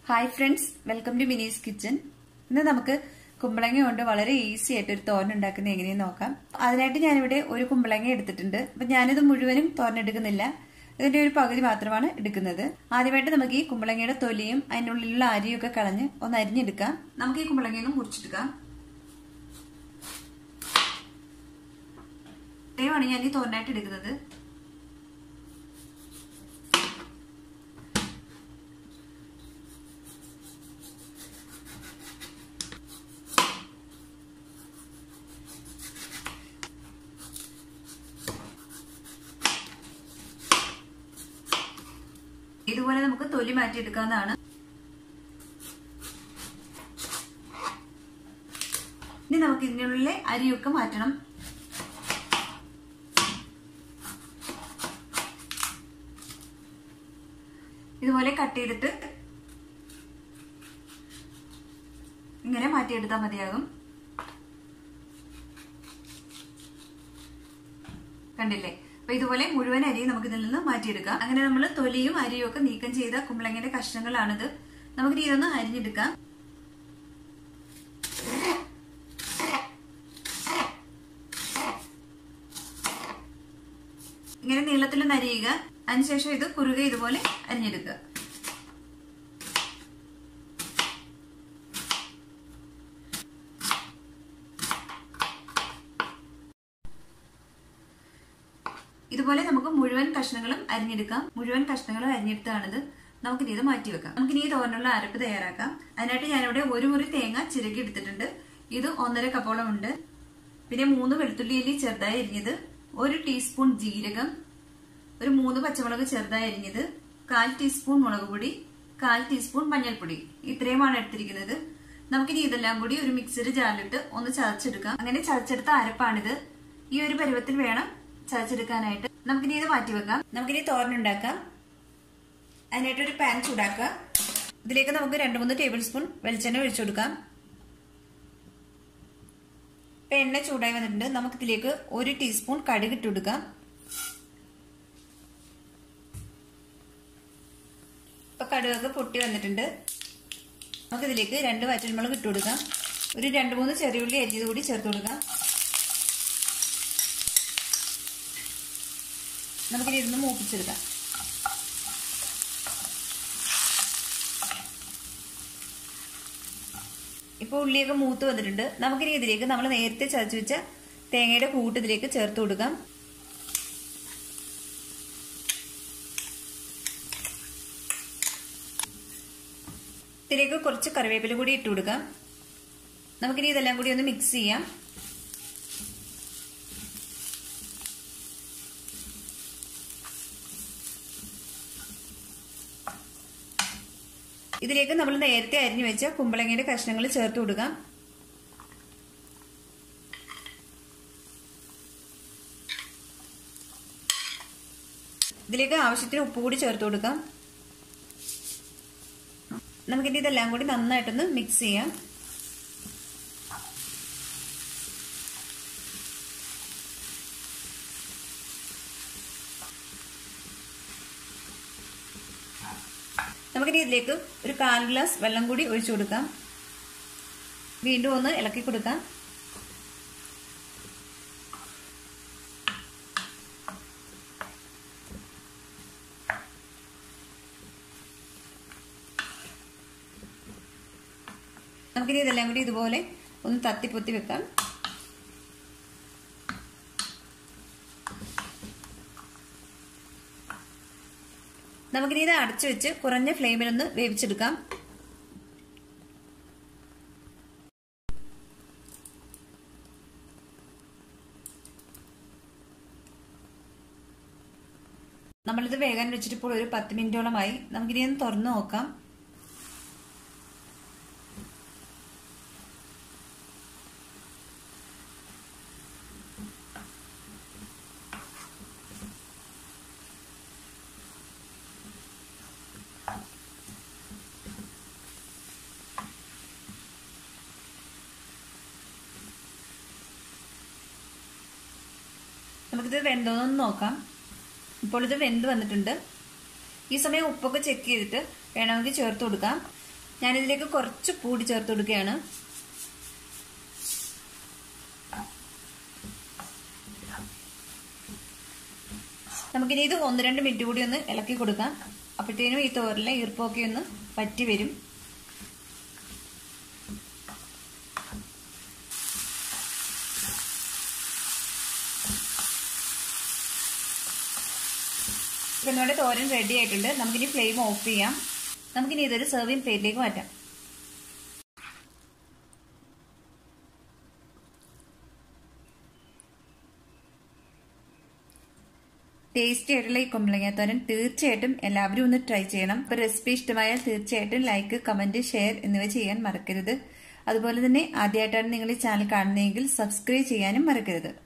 hi friends welcome to Mini's kitchen ഇന്ന് നമുക്ക് കുമ്പളങ്ങ കൊണ്ട് വളരെ ഈസി ആയിട്ട് ഒരു തോരൻ ഉണ്ടാക്കുന്നത് എങ്ങനെയെന്ന് നോക്കാം അതിനായിട്ട് ഞാനിവിടെ ഒരു കുമ്പളങ്ങ എടുത്തിട്ടുണ്ട് അപ്പൊ ഞാനിത് മുഴുവനും തോരൻ എടുക്കുന്നില്ല ഇതിന്റെ ഒരു പകുതി മാത്രമാണ് എടുക്കുന്നത് ആദ്യമായിട്ട് നമുക്ക് ഈ കുമ്പളങ്ങയുടെ തൊലിയും അതിനുള്ളിലുള്ള അരിയും ഒക്കെ കളഞ്ഞ് ഒന്ന് അരിഞ്ഞെടുക്കാം നമുക്ക് ഈ കുമ്പളങ്ങയൊന്ന് മുറിച്ചെടുക്കാം ഇത്രയുമാണ് ഞാൻ ഈ തോരനായിട്ട് എടുക്കുന്നത് ഇതുപോലെ നമുക്ക് തൊലി മാറ്റിയെടുക്കാവുന്നതാണ് ഇനി നമുക്ക് ഇതിനുള്ളിലെ അരിയൊക്കെ മാറ്റണം ഇതുപോലെ കട്ട് ചെയ്തിട്ട് ഇങ്ങനെ മാറ്റിയെടുത്താൽ മതിയാകും കണ്ടില്ലേ അപ്പൊ ഇതുപോലെ മുഴുവൻ അരിയും നമുക്ക് ഇതിൽ നിന്ന് മാറ്റിയെടുക്കാം അങ്ങനെ നമ്മൾ തൊലിയും അരിയും ഒക്കെ നീക്കം ചെയ്ത കുമ്പളങ്ങയുടെ കഷ്ണങ്ങളാണിത് നമുക്ക് ഇതൊന്ന് അരിഞ്ഞെടുക്കാം ഇങ്ങനെ നീളത്തിൽ നരിയുക അതിനുശേഷം ഇത് കുറുകെ ഇതുപോലെ അരിഞ്ഞെടുക്കുക ഇതുപോലെ നമുക്ക് മുഴുവൻ കഷ്ണങ്ങളും അരിഞ്ഞെടുക്കാം മുഴുവൻ കഷ്ണങ്ങളും അരിഞ്ഞെടുത്താണിത് നമുക്ക് ഇത് മാറ്റി വെക്കാം നമുക്ക് ഇനി തോരനുള്ള അരപ്പ് തയ്യാറാക്കാം അതിനായിട്ട് ഞാനിവിടെ ഒരു മുറി തേങ്ങ ചിരകി എടുത്തിട്ടുണ്ട് ഇത് ഒന്നര കപ്പോളം ഉണ്ട് പിന്നെ മൂന്ന് വെളുത്തുള്ളി അല്ലി ചെറുതായി അരിഞ്ഞത് ഒരു ടീസ്പൂൺ ജീരകം ഒരു മൂന്ന് പച്ചമുളക് ചെറുതായി അരിഞ്ഞത് കാൽ ടീസ്പൂൺ മുളക് പൊടി കാൽ ടീസ്പൂൺ മഞ്ഞൾപ്പൊടി ഇത്രയുമാണ് എടുത്തിരിക്കുന്നത് നമുക്കിനി ഇതെല്ലാം കൂടി ഒരു മിക്സഡ് ജാറിലിട്ട് ഒന്ന് ചതച്ചെടുക്കാം അങ്ങനെ ചതച്ചെടുത്ത അരപ്പാണിത് ഈ ഒരു പരുവത്തിൽ വേണം ചതച്ചെടുക്കാനായിട്ട് നമുക്കിനി ഇത് മാറ്റി വെക്കാം നമുക്കിനി തോരൻ ഉണ്ടാക്കാം അതിനായിട്ട് ഒരു പാൻ ചൂടാക്കുക ഇതിലേക്ക് നമുക്ക് രണ്ട് മൂന്ന് ടേബിൾ സ്പൂൺ വെളിച്ചെണ്ണ ഒഴിച്ചു കൊടുക്കാം ഇപ്പൊ എണ്ണ ചൂടായി വന്നിട്ടുണ്ട് നമുക്ക് ഇതിലേക്ക് ഒരു ടീസ്പൂൺ കടുക് ഇട്ട് കൊടുക്കാം ഇപ്പൊ കടുകൊക്കെ പൊട്ടി വന്നിട്ടുണ്ട് നമുക്ക് ഇതിലേക്ക് രണ്ട് വറ്റൽമുളക് ഇട്ട് കൊടുക്കാം ഒരു രണ്ട് മൂന്ന് ചെറിയുള്ളി അരിഞ്ഞത് കൂടി ചേർത്ത് കൊടുക്കാം നമുക്കിനി ഇരുന്ന് മൂപ്പിച്ചെടുക്കാം ഇപ്പോൾ ഉള്ളിയൊക്കെ മൂത്ത് വന്നിട്ടുണ്ട് നമുക്കിനി ഇതിലേക്ക് നമ്മൾ നേരത്തെ ചതച്ചു വെച്ച തേങ്ങയുടെ കൂട്ട് ഇതിലേക്ക് ചേർത്ത് കൊടുക്കാം ഇതിലേക്ക് കുറച്ച് കറിവേപ്പില കൂടി ഇട്ട് കൊടുക്കാം നമുക്കിനി ഇതെല്ലാം കൂടി ഒന്ന് മിക്സ് ചെയ്യാം ഇതിലേക്ക് നമ്മൾ നേരത്തെ അരിഞ്ഞു വെച്ച കുമ്പളങ്ങയുടെ കഷ്ണങ്ങൾ ചേർത്ത് കൊടുക്കാം ഇതിലേക്ക് ആവശ്യത്തിന് ഉപ്പ് കൂടി ചേർത്ത് കൊടുക്കാം നമുക്കിനി ഇതെല്ലാം കൂടി നന്നായിട്ടൊന്ന് മിക്സ് ചെയ്യാം നമുക്കിനി ഇതിലേക്ക് ഒരു കാൽ ഗ്ലാസ് വെള്ളം കൂടി ഒഴിച്ചു കൊടുക്കാം വീണ്ടും ഒന്ന് ഇളക്കി കൊടുക്കാം നമുക്കിനി ഇതെല്ലാം കൂടി ഇതുപോലെ ഒന്ന് തത്തിപ്പൊത്തി വെക്കാം നമുക്കിനി ഇത് അടച്ചു വെച്ച് കുറഞ്ഞ ഫ്ലെയിമിൽ ഒന്ന് വേവിച്ചെടുക്കാം നമ്മളിത് വേഗം വെച്ചിട്ട് ഇപ്പോൾ ഒരു പത്ത് മിനിറ്റോളമായി നമുക്കിനി ഒന്ന് തുറന്നു നോക്കാം നമുക്കിത് വെന്തോന്നൊന്ന് നോക്കാം ഇപ്പോൾ ഇത് വെന്ത് വന്നിട്ടുണ്ട് ഈ സമയം ഉപ്പൊക്കെ ചെക്ക് ചെയ്തിട്ട് വേണമെങ്കിൽ ചേർത്ത് കൊടുക്കാം ഞാനിതിലേക്ക് കുറച്ച് കൂടി ചേർത്ത് കൊടുക്കുകയാണ് നമുക്കിനി ഇത് ഒന്ന് രണ്ട് മിനിറ്റ് കൂടി ഒന്ന് ഇളക്കി കൊടുക്കാം അപ്പോഴത്തേനും ഈ തോരലെ ഈർപ്പൊക്കെ ഒന്ന് പറ്റി വരും ഇപ്പം നമ്മുടെ തോരൻ റെഡി ആയിട്ടുണ്ട് നമുക്കിനി ഫ്ലെയിം ഓഫ് ചെയ്യാം നമുക്കിനി ഇതൊരു സെർവിങ് പ്ലേറ്റിലേക്ക് മാറ്റാം ടേസ്റ്റി ആയിട്ടുള്ള ഈ കുമ്പളങ്ങ തോരൻ തീർച്ചയായിട്ടും എല്ലാവരും ഒന്ന് ട്രൈ ചെയ്യണം അപ്പോൾ റെസിപ്പി ഇഷ്ടമായാൽ തീർച്ചയായിട്ടും ലൈക്ക് കമന്റ് ഷെയർ എന്നിവ ചെയ്യാൻ മറക്കരുത് അതുപോലെ തന്നെ ആദ്യമായിട്ടാണ് നിങ്ങൾ ഈ ചാനൽ കാണുന്നതെങ്കിൽ സബ്സ്ക്രൈബ് ചെയ്യാനും മറക്കരുത്